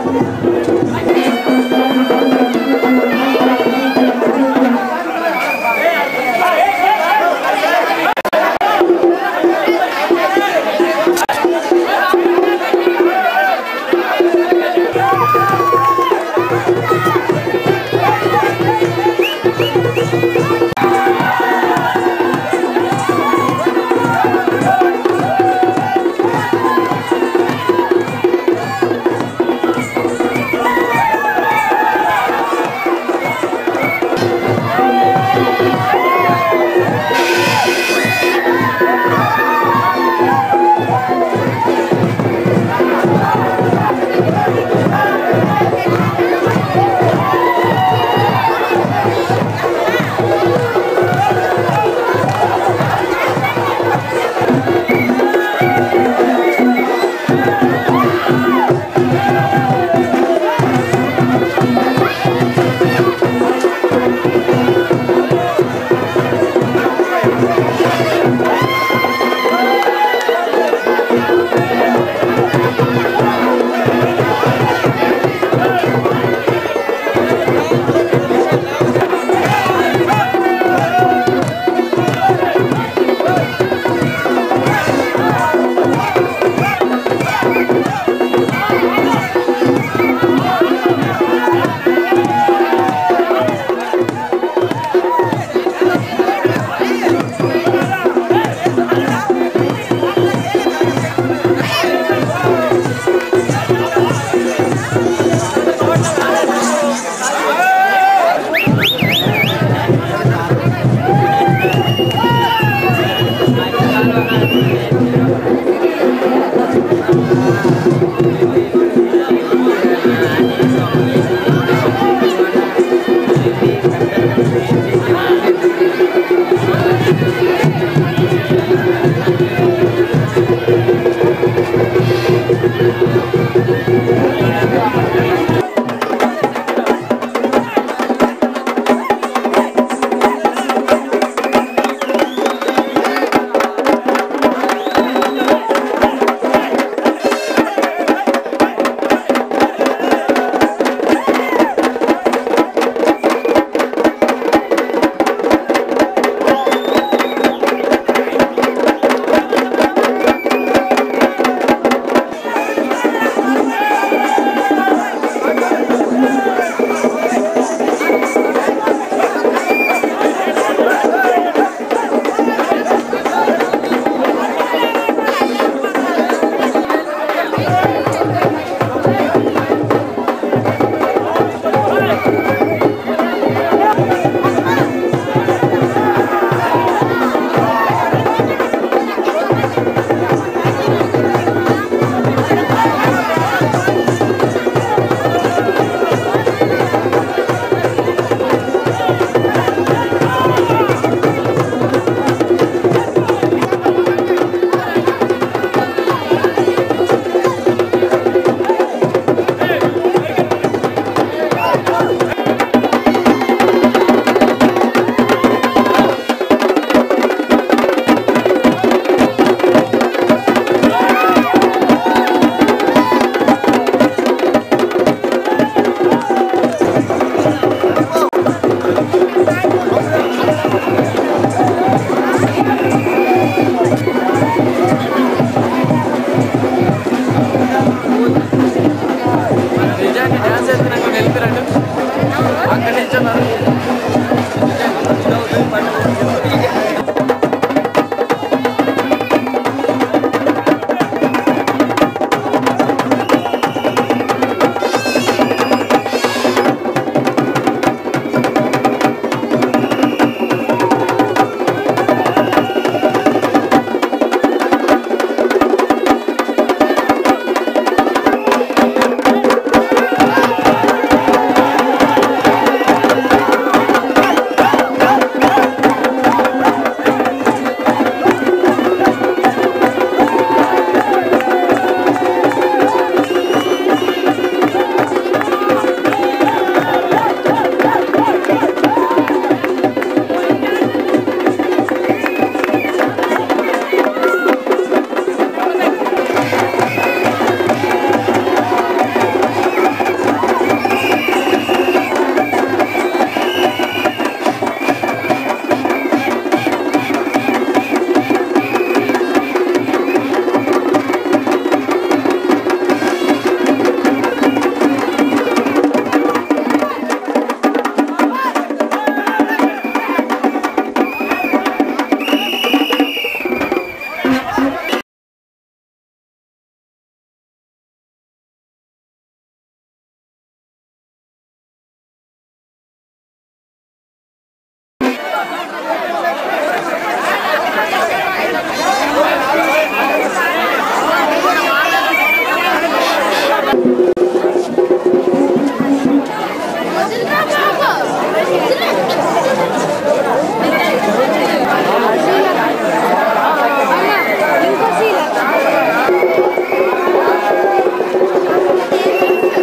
ఆ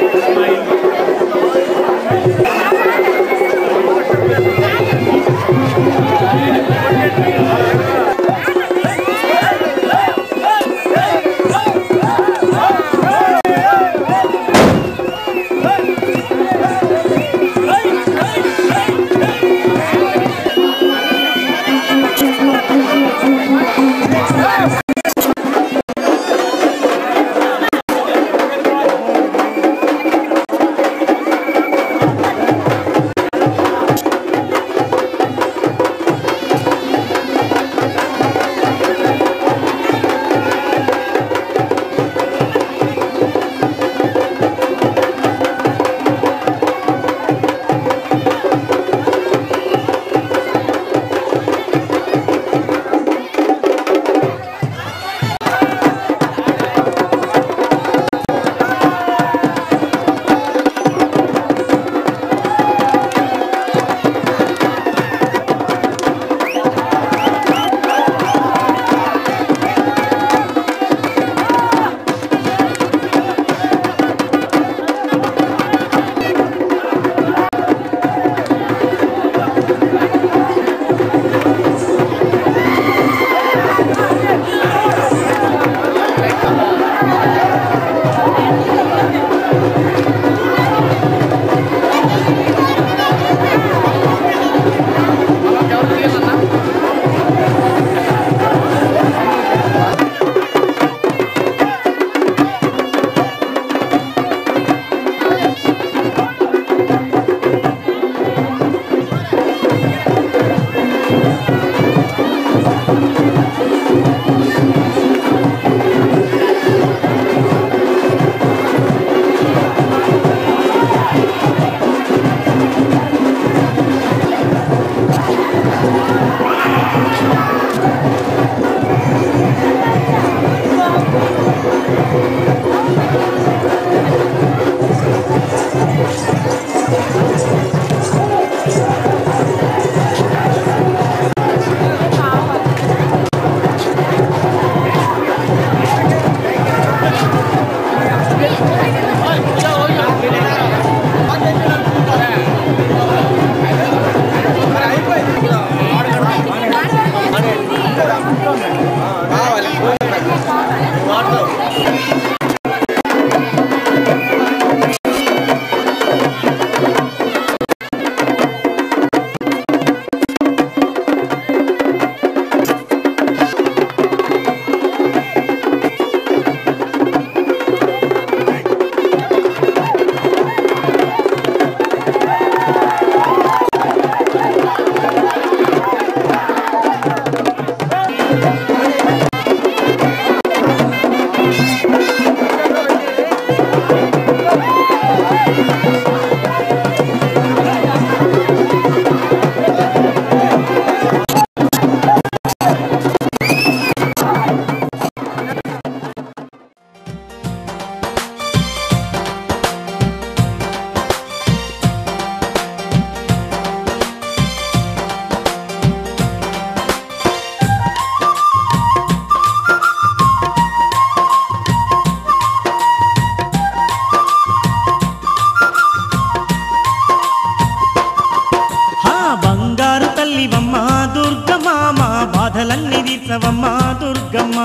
బాధలన్నీ తీర్చవమ్మా దుర్గమ్మ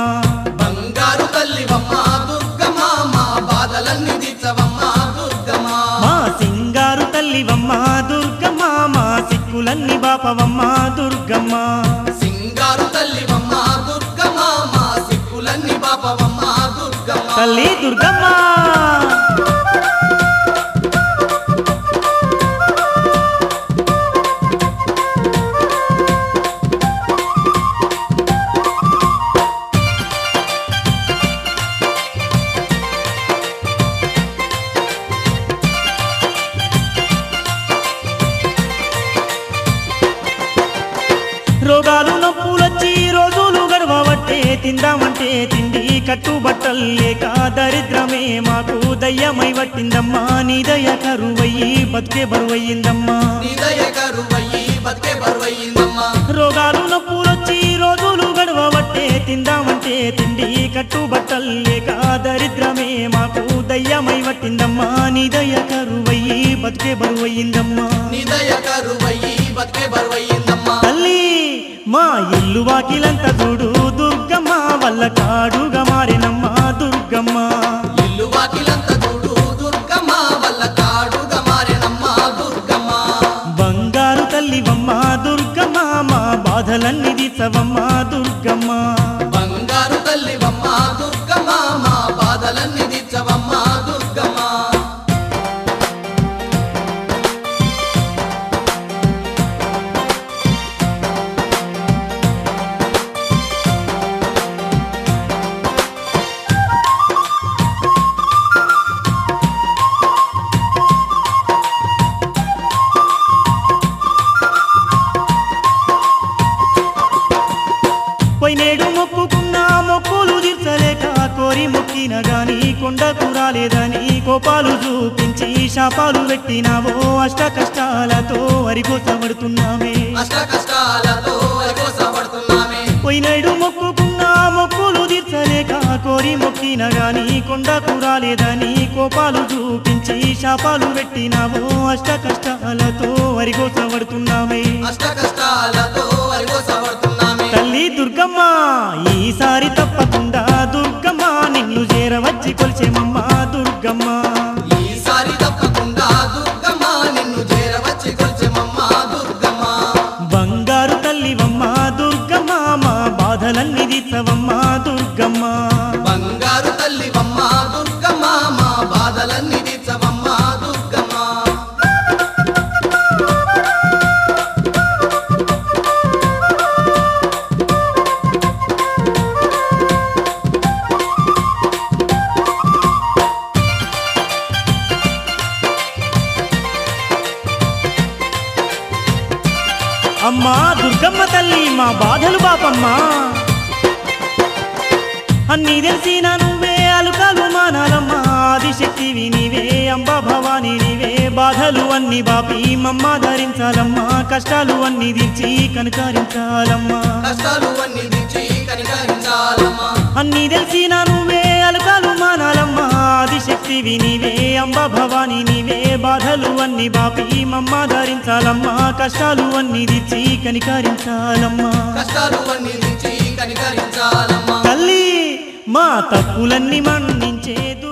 బంగారు తల్లివమ్మ దుర్గమ్మ మా బాధలన్నీ తీర్చవమ్మ దుర్గమ్మ మా సింగారు తల్లివమ్మ దుర్గమ్మ మా సిక్కులన్నీ బాపవమ్మ దుర్గమ్మ సింగారు తల్లివమ్మ దుర్గమ్మ మా సిక్కులన్నీ పాపవమ్మ దుర్గమ్మ తల్లి దుర్గమ్మ రోగాలు నొప్పులొచ్చి రోజులు గడవబట్టే తిందామంటే తిండి కట్టుబట్టలు లేక దరిద్రమే మాకు దయ్యమై పట్టిందమ్మా నీ దయ కరువయ్యి బతికే బరువయ్యిందమ్మా నిదయ కరువయ్యి బతికే బరువయ్యిందమ్మా రోగాలు నొప్పులొచ్చి రోజులు గడవబట్టే తిందామంటే తిండి కట్టుబట్టలు బట్టల్లేక దరిద్రమే మాకు దయ్యమై పట్టిందమ్మా నీ దయ కరువయ్యి బతికే బరువయ్యిందమ్మా నిదయ కరువయ్యి బతికే బరువయ్యిందమ్మా తల్లి మా ఇల్లు వాకిలంత చూడు దుర్గమ్మ వల్ల కాడుగా మారినమ్మా దుర్గమ్మ ఇల్లు వాకిలంత చూడు దుర్గమ్మ వల్ల కాడుగా మారినమ్మ దుర్గమ్మ బంగారు తల్లివమ్మ దుర్గమ్మ మా బాధలన్నీ తీర్చవమ్మ దుర్గమ్మ బంగారు తల్లివమ్మ దుర్గమ్మ మా బాధలన్నీ తీర్చవమ్మ దుర్గమ్మ పోయినేడు మొక్కుకున్న మొక్కులు తీర్చలేక కోరి మొక్కిన గాని కొండకు రాలేదని కోపాలు చూపించి శాపాలు పెట్టినావో అష్ట కష్టాలతో వరికోసబడుతున్నామే అష్ట కష్టాలతో కోసపడుతున్నామే పోయినేడు మొక్కుకున్న మొక్కులు తీర్చలేక కోరి మొక్కిన గాని కొండకు రాలేదని కోపాలు చూపించి శాపాలు పెట్టినావో అష్ట కష్టాలతో వరికోసబడుతున్నామే అష్ట కష్టాలతో కోసపడుతున్నామే తల్లి దుర్గమ్మ ఈసారి తప్పకుండా దుర్గమ్మ నిన్ను చేరవచ్చి కొలిచేమమ్మ దుర్గమ్మ ఈసారి తప్పకుండా దుర్గమ్మ నిన్ను చేరవచ్చి కొలిచెమమ్మ దుర్గమ్మ బంగారు తల్లివమ్మ దుర్గమ్మ మా బాధలన్నీ తీర్చవమ్మ దుర్గమ్మ బంగారు తల్లివమ్మ దుర్గమ్మ మా బాధలన్నీ తీర్చవమ్మ దుర్గమ్మ అమ్మా దుర్గమ్మ తల్లి మా బాధలు బాపమ్మా అన్నీ తెలిసిన నువ్వే అలుకలు మానాలమ్మా ఆదిశక్తివి నీవే అంబా భవాని నీవే బాధలు అన్ని బాపి మమ్మ ధరించాలమ్మా కష్టాలు అన్ని తీర్చి కనకారించాలమ్మా కష్టాలు అన్ని తెచ్చి కనికరించాలమ్మా అన్నీ తెలిసిన నువ్వే అలకాలు మానాలమ్మా ఆదిశక్తివి నీవే అంబ భవాని నీవే బాధలు అన్ని బాపి మమ్మ ధరించాలమ్మా కష్టాలు అన్ని తీర్చి కనికరించాలమ్మా కష్టాలు అన్ని తెచ్చి కనికరించాలమ్మా తల్లి మా తప్పులన్నీ మన్నించే దు